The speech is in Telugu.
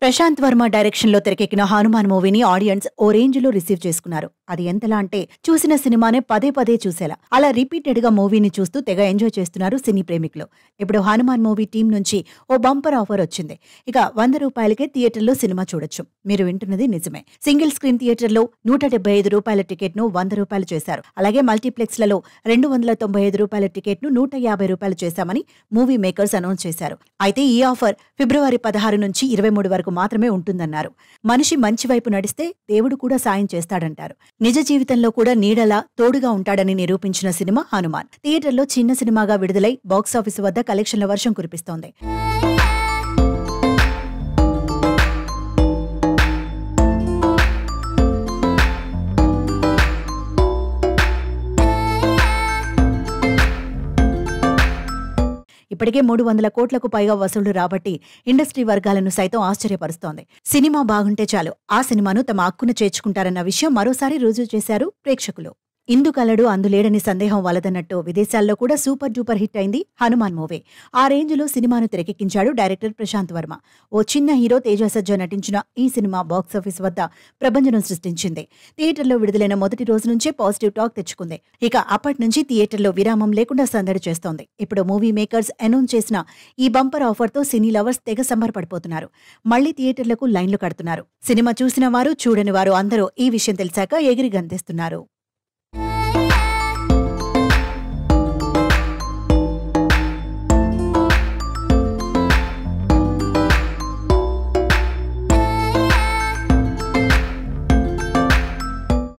ప్రశాంత్ వర్మ డైరెక్షన్ లో తెరకెక్కిన హనుమాన్ మూవీని ఆడియన్స్ ఓ రేంజ్ లో రిసీవ్ చేసుకున్నారు అది ఎంతలా అంటే చూసిన సినిమానే పదే పదే చూసేలా అలా రిపీటెడ్ గా మూవీని చూస్తూ తెగ ఎంజాయ్ చేస్తున్నారు సినీ ప్రేమికులు ఇప్పుడు హనుమాన్ మూవీ టీం నుంచి ఓ బంపర్ ఆఫర్ వచ్చింది ఇక వంద రూపాయలకే థియేటర్లో సినిమా చూడొచ్చు మీరు వింటున్నది నిజమే సింగిల్ స్క్రీన్ థియేటర్లో నూట డెబ్బై ఐదు రూపాయల టికెట్ ను వంద రూపాయలు చేశారు అలాగే మల్టీప్లెక్స్ లలో రెండు వందల తొంభై ఐదు రూపాయల టికెట్ ను నూట యాభై రూపాయలు చేశామని మూవీ మేకర్స్ అనౌన్స్ చేశారు అయితే ఈ ఆఫర్ ఫిబ్రవరి పదహారు నుంచి ఇరవై మూడు వరకు మాత్రమే ఉంటుందన్నారు మనిషి మంచి వైపు నడిస్తే దేవుడు కూడా సాయం చేస్తాడంటారు నిజ జీవితంలో కూడా నీడలా తోడుగా ఉంటాడని నిరూపించిన సినిమా హనుమాన్ థియేటర్లో చిన్న సినిమాగా విడుదలై బాక్సాఫీసు వద్ద కలెక్షన్ల వర్షం కురిపిస్తోంది ఇప్పటికే మూడు వందల కోట్లకు పైగా వసూళ్లు రాబట్టి ఇండస్ట్రీ వర్గాలను సైతం ఆశ్చర్యపరుస్తోంది సినిమా బాగుంటే చాలు ఆ సినిమాను తమ హక్కున చేర్చుకుంటారన్న విషయం మరోసారి రుజువు చేశారు ప్రేక్షకులు ఇందుకలడు అందులేడని సందేహం వలదన్నట్టు విదేశాల్లో కూడా సూపర్ డూపర్ హిట్ అయింది హనుమాన్ మూవీ ఆ రేంజ్లో సినిమాను తెరకెక్కించాడు డైరెక్టర్ ప్రశాంత్ వర్మ ఓ చిన్న హీరో తేజ సజ్జా నటించిన ఈ సినిమా బాక్సాఫీస్ వద్ద ప్రభంజనం సృష్టించింది థియేటర్లో విడుదలైన మొదటి రోజు నుంచే పాజిటివ్ టాక్ తెచ్చుకుంది ఇక అప్పటి నుంచి థియేటర్లో విరామం లేకుండా సందడి చేస్తోంది ఇప్పుడు మూవీ మేకర్స్ అనౌన్స్ చేసిన ఈ బంపర్ ఆఫర్తో సినీ లవర్స్ తెగ సంబరపడిపోతున్నారు మళ్లీ థియేటర్లకు లైన్లు కడుతున్నారు సినిమా చూసిన వారు చూడని వారు అందరూ ఈ విషయం తెలిసాక ఎగిరి గంతేస్తున్నారు